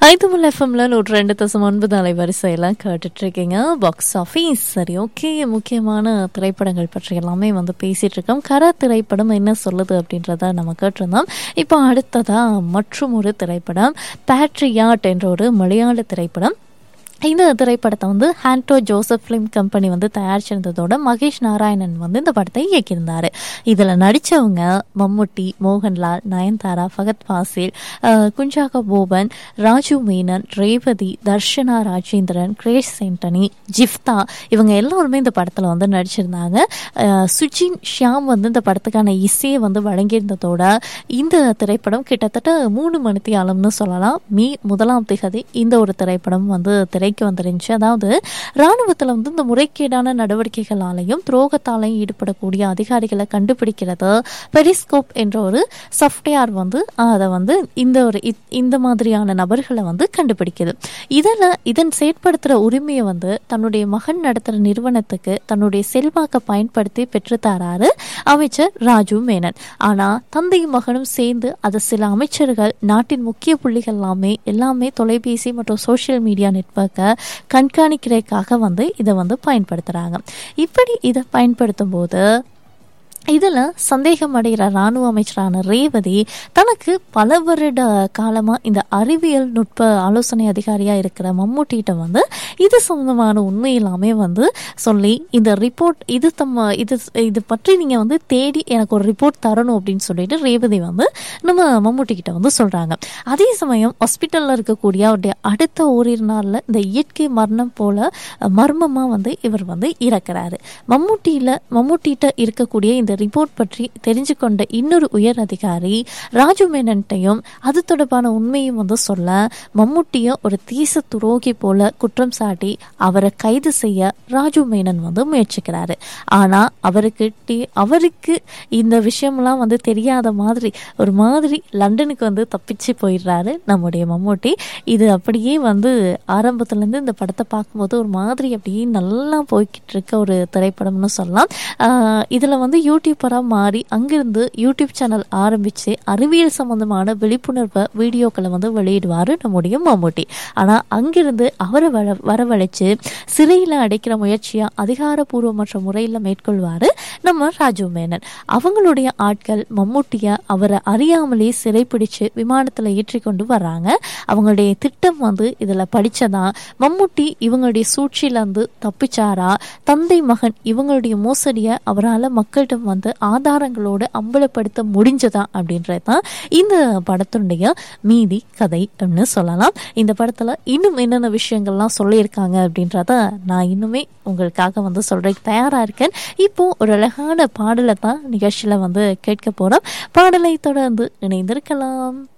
ஐதுமல் எஃப்எம்ல நூற்றி ரெண்டு தசம் ஒன்பது அலைவரிசையெல்லாம் கேட்டுட்டு இருக்கீங்க பாக்ஸ் ஆஃபீஸ் சரி ஓகே முக்கியமான திரைப்படங்கள் பற்றி எல்லாமே வந்து பேசிட்டு இருக்கோம் கர திரைப்படம் என்ன சொல்லுது அப்படின்றத நம்ம கேட்டிருந்தோம் இப்போ அடுத்ததா மற்றும் ஒரு திரைப்படம் பேட்ரியாட் என்ற ஒரு மலையாள திரைப்படம் இந்த திரைப்படத்தை வந்து ஹான்டோ ஜோசப் ஃபிலிம் கம்பெனி வந்து தயாரிச்சிருந்ததோட மகேஷ் நாராயணன் வந்து இந்த படத்தை இயக்கியிருந்தார் இதில் நடித்தவங்க மம்முட்டி மோகன்லால் நயன்தாரா ஃபகத் ஃபாசில் அஹ், குஞ்சாக போபன் ராஜு மேனன் ரேவதி தர்ஷனா ராஜேந்திரன் கிரேஷ் சென்டனி ஜிஃப்தா இவங்க எல்லாருமே இந்த படத்தில் வந்து நடிச்சிருந்தாங்க அஹ், சுஜின் ஷியாம் வந்து இந்த படத்துக்கான இசையை வந்து வழங்கியிருந்ததோட இந்த திரைப்படம் கிட்டத்தட்ட மூணு மணித்தியாலம்னு சொல்லலாம் மீ முதலாம் திகதி இந்த ஒரு திரைப்படம் வந்து திரைக்கு வந்துருந்துச்சு அதாவது ராணுவத்தில் வந்து இந்த முறைகேடான நடவடிக்கைகளாலையும் துரோகத்தாலையும் ஈடுபடக்கூடிய அதிகாரிகளை கண்டுபிடிக்கிறது பெரிஸ்கோப் என்ற ஒரு சாஃப்ட்வேர் வந்து அதை வந்து இந்த ஒரு இத்- இந்த மாதிரியான நபர்களை வந்து கண்டுபிடிக்குது இதில் இதன் செயற்படுத்துகிற உரிமையை வந்து தன்னுடைய மகன் நடத்துகிற நிறுவனத்துக்கு தன்னுடைய செல்வாக்கை பயன்படுத்தி பெற்றுத்தராரு அமைச்சர் ராஜு மேனன் ஆனால் தந்தையும் மகனும் சேர்ந்து அதை சில அமைச்சர்கள் நாட்டின் முக்கிய புள்ளிகள் எல்லாமே எல்லாமே தொலைபேசி மற்றும் சோஷியல் மீடியா நெட்வொர்க்கை கண்காணிக்கிறதுக்காக வந்து இதை வந்து பயன்படுத்துகிறாங்க இப்படி இதை பயன்படுத்தும் போது இதில் சந்தேகம் அடைகிற இராணுவ அமைச்சரான ரேவதி தனக்கு பல வருட காலமாக இந்த அறிவியல் நுட்ப ஆலோசனை அதிகாரியாக இருக்கிற மம்முட்டிகிட்ட வந்து இது சம்பந்தமான உண்மை எல்லாமே வந்து சொல்லி இந்த ரிப்போர்ட் இது தம்ம இது இது பற்றி நீங்கள் வந்து தேடி எனக்கு ஒரு ரிப்போர்ட் தரணும் அப்படின்னு சொல்லிட்டு ரேவதி வந்து நம்ம மம்முட்டிக்கிட்ட வந்து சொல்கிறாங்க அதே சமயம் ஹாஸ்பிட்டலில் இருக்கக்கூடிய அவருடைய அடுத்த ஓரிரு நாளில் இந்த இயற்கை மரணம் போல மர்மமாக வந்து இவர் வந்து இறக்குறாரு மம்முட்டியில் மம்முட்டிகிட்ட இருக்கக்கூடிய இந்த ரிப்போர்ட் பற்றி தெரிஞ்சு கொண்ட இன்னொரு உயர் அதிகாரி ராஜு மேனன்ட்டையும் அது தொடர்பான உண்மையும் வந்து சொல்ல மம்முட்டியை ஒரு தேச துரோகி போல குற்றம் சாட்டி அவரை கைது செய்ய ராஜு மேனன் வந்து முயற்சிக்கிறாரு ஆனால் அவருக்கு டி- அவருக்கு இந்த விஷயம்லாம் வந்து தெரியாத மாதிரி ஒரு மாதிரி லண்டனுக்கு வந்து தப்பிச்சு போயிடுறாரு நம்முடைய மம்முட்டி இது அப்படியே வந்து ஆரம்பத்துலேருந்து இந்த படத்தை பார்க்கும்போது ஒரு மாதிரி அப்படியே நல்லா போய்கிட்டு இருக்க ஒரு திரைப்படம்னு சொல்லலாம் இதில் வந்து யூடியூபராக மாறி அங்கிருந்து யூடியூப் சேனல் ஆரம்பித்து அறிவியல் சம்பந்தமான விழிப்புணர்வை வீடியோக்களை வந்து வெளியிடுவார் நம்முடைய மம்முட்டி ஆனால் அங்கிருந்து அவரை வர வரவழைச்சு சிறையில் அடைக்கிற முயற்சியை அதிகாரப்பூர்வமற்ற முறையில் மேற்கொள்வார் நம்ம ராஜு மேனன் அவங்களுடைய ஆட்கள் மம்முட்டியை அவரை அறியாமலே சிறைப்பிடிச்சு விமானத்தில் ஏற்றி கொண்டு வர்றாங்க அவங்களுடைய திட்டம் வந்து இதில் படித்ததா மம்முட்டி இவங்களுடைய சூழ்ச்சியிலேருந்து தப்பிச்சாரா தந்தை மகன் இவங்களுடைய மோசடியை அவரால் மக்களிடம் வந்து ஆதாரங்களோடு அம்பலப்படுத்த முடிஞ்சதா அப்படின்றது தான் இந்த படத்தினுடைய மீதி கதை அப்படின்னு சொல்லலாம் இந்த படத்தில் இன்னும் என்னென்ன விஷயங்கள்லாம் சொல்லியிருக்காங்க அப்படின்றத நான் இன்னுமே உங்களுக்காக வந்து சொல்றதுக்கு தயாராக இருக்கேன் இப்போ ஒரு அழகான பாடலை தான் நிகழ்ச்சியில் வந்து கேட்க போகிறோம் பாடலை தொடர்ந்து இணைந்திருக்கலாம்